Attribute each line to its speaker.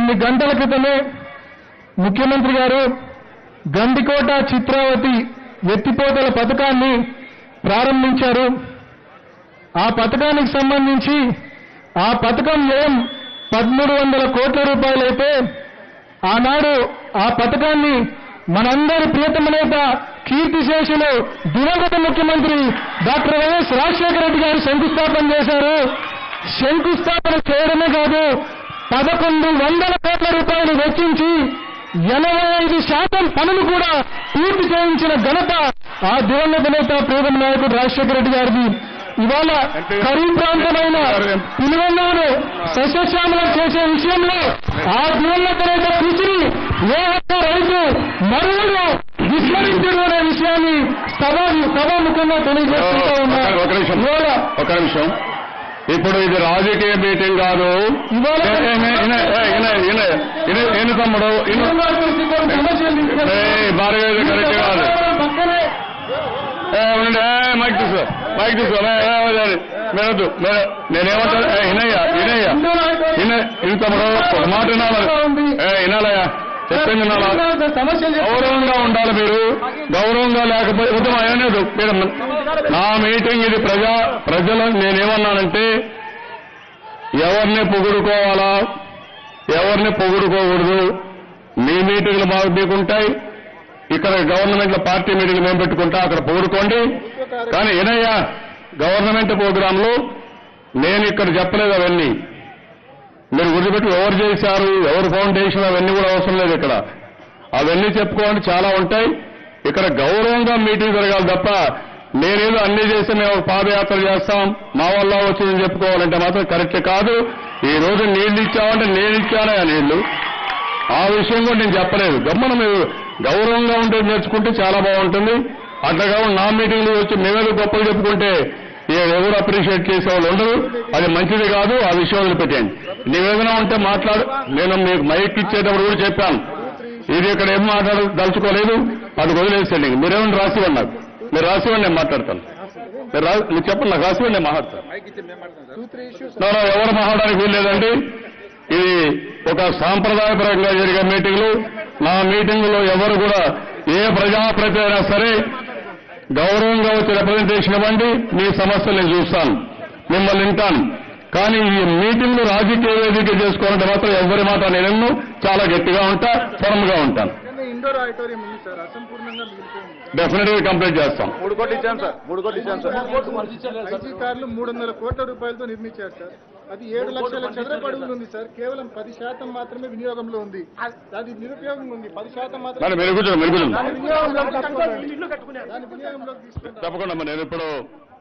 Speaker 1: కొన్ని గంటల క్రితమే ముఖ్యమంత్రి గారు గండికోట చిత్రావతి ఎత్తిపోతల పథకాన్ని ప్రారంభించారు ఆ పథకానికి సంబంధించి ఆ పథకం వ్యయం పదమూడు వందల కోట్ల రూపాయలైతే ఆనాడు ఆ పథకాన్ని మనందరి ప్రియతమ నేత కీర్తిశేషులు దివంగత ముఖ్యమంత్రి డాక్టర్ వైఎస్ రాజశేఖర రెడ్డి గారు శంకుస్థాపన చేశారు శంకుస్థాపన చేయడమే కాదు పదకొండు వందల కోట్ల రూపాయలు వెచ్చించి ఎనభై ఐదు శాతం పనులు కూడా పూర్తి చేయించిన ఘనత ఆ దివంగత నేత ప్రియతమ నాయకుడు రాజశేఖర రెడ్డి గారిది ఇవాళ కరీం ప్రాంతమైన పిలువన్నాను సస్యశ్యామలం చేసే విషయంలో ఆ దివంగత నేత కృషిని ఏ ఒక్క రైతు మరువును విస్మరించడు అనే విషయాన్ని సభ సభాముఖంగా తెలియజేస్తుంటా ఉన్నా
Speaker 2: ఒక నిమిషం
Speaker 1: ఇవాళ
Speaker 2: ఒక నిమిషం ఇప్పుడు ఇది రాజకీయ మీటింగ్ కాదు
Speaker 1: ఇవాళ
Speaker 2: ఏ, ఏ, ఇన, ఇన, ఏ, ఇన, ఇన, ఇన, ఇన తమ్ముడు ఇన.
Speaker 1: సమస్యలు
Speaker 2: ఏయ్, భార్య ఇది కరెక్ట్ కాదు
Speaker 1: పక్కనే
Speaker 2: ఏ, ఉండండి ఏ, మైక్ తీసుకో మైక్ తీసుకో ఏ, ఏ, వదిలేయండి. మీరొద్దు మీరు నేనేమంటాను ఏ, ఇనయ్యా ఇనయ్యా ఇన ఇన తమ్ముడు ఒక మాట వినాలి ఏ వినాలయ్యా చెప్పింది వినాలా
Speaker 1: సమస్యలు
Speaker 2: గౌరవంగా ఉండాలి మీరు గౌరవంగా లేకపోతే ఉత్తమ అనేది మీరు నా మీటింగ్ ఇది ప్రజా ప్రజలు నేనేమన్నానంటే ఎవరిని పొగుడుకోవాలా ఎవరిని పొగుడుకోకూడదు మీ మీటింగ్లు మాకు మీకుంటాయి ఇక్కడ గవర్నమెంట్ లో పార్టీ మీటింగ్ మేము పెట్టుకుంటా అక్కడ పొగుడుకోండి కానీ ఏనయ్యా గవర్నమెంట్ ప్రోగ్రాంలు నేను ఇక్కడ చెప్పలేదు అవన్నీ మీరు గుర్తుపెట్టి ఎవరు చేశారు ఎవరు ఫౌండేషన్ అవన్నీ కూడా అవసరం లేదు ఇక్కడ అవన్నీ చెప్పుకోండి చాలా ఉంటాయి ఇక్కడ గౌరవంగా మీటింగ్ జరగాలి తప్ప నేనేదో అన్ని చేస్తే మేము ఒక పాదయాత్ర చేస్తాం మా వల్ల వచ్చిందని చెప్పుకోవాలంటే మాత్రం కరెక్ట్ కాదు ఈ రోజు నీళ్లు ఇచ్చామంటే నేను ఇచ్చానే ఆ నీళ్లు ఆ విషయం కూడా నేను చెప్పలేదు గమ్మన మీరు గౌరవంగా ఉంటే నేర్చుకుంటే చాలా బాగుంటుంది అట్లా కాకుండా నా మీటింగ్లు వచ్చి మేమేదో గొప్పలు చెప్పుకుంటే ఏ- ఎవరు అప్రిషియేట్ చేసే వాళ్ళు ఉండరు అది మంచిది కాదు ఆ విషయం వదిలిపెట్టండి నీవేదైనా ఉంటే మాట్లాడు నేను మీకు మైక్ ఇచ్చేటప్పుడు కూడా చెప్పాను ఇది ఇక్కడ ఏం మాట్లాడ దలుచుకోలేదు అది వదిలేసండి మీరేమైనా రాసివ్వండి నాకు మీరు రాసివ్వండి నేను మాట్లాడతాను మీరు రా మీరు చెప్పండి నాకు రాసివ్వండి నేను మాట్లాడతాను No, no, ఎవరు మాట్లాడడానికి వీల్లేదండి ఇది ఒక సాంప్రదాయపరంగా జరిగే మీటింగ్లు నా మీటింగులో ఎవరు కూడా ఏ ప్రజాప్రతి అయినా సరే గౌరవంగా వచ్చి రిప్రజెంటేషన్ ఇవ్వండి మీ సమస్యలు నేను చూస్తాను మిమ్మల్ని వింటాను కానీ ఈ మీటింగ్లు రాజకీయ వేదిక చేసుకోవాలంటే మాత్రం ఎవరి మాట నేను చాలా గట్టిగా ఉంటా ఫర్మ్గా ఉంటాను
Speaker 1: ఇండోర్ ఆడిటోరియం ఉంది సార్ అసంపూర్ణంగా మిగిలిపోయింది
Speaker 2: డెఫినెట్ గా కంప్లీట్ చేస్తాం
Speaker 3: మూడు కోట్లు ఇచ్చాను సార్ మూడు కోట్లు ఇచ్చాను సార్
Speaker 1: ఐటీ కార్లు మూడు వందల కోట్ల రూపాయలతో నిర్మించారు సార్ అది ఏడు లక్షల చదరపు అడుగులు ఉంది సార్ కేవలం పది శాతం మాత్రమే వినియోగంలో ఉంది అది నిరుపయోగంగా ఉంది పది శాతం మాత్రమే
Speaker 2: మరి మీరు కూర్చోండి మీరు కూర్చోండి
Speaker 1: దాని వినియోగంలోకి తీసుకోవాలి. దాని వినియోగంలోకి తీసుకుంటారు
Speaker 2: తప్పకుండా మరి నేను ఇప్పుడు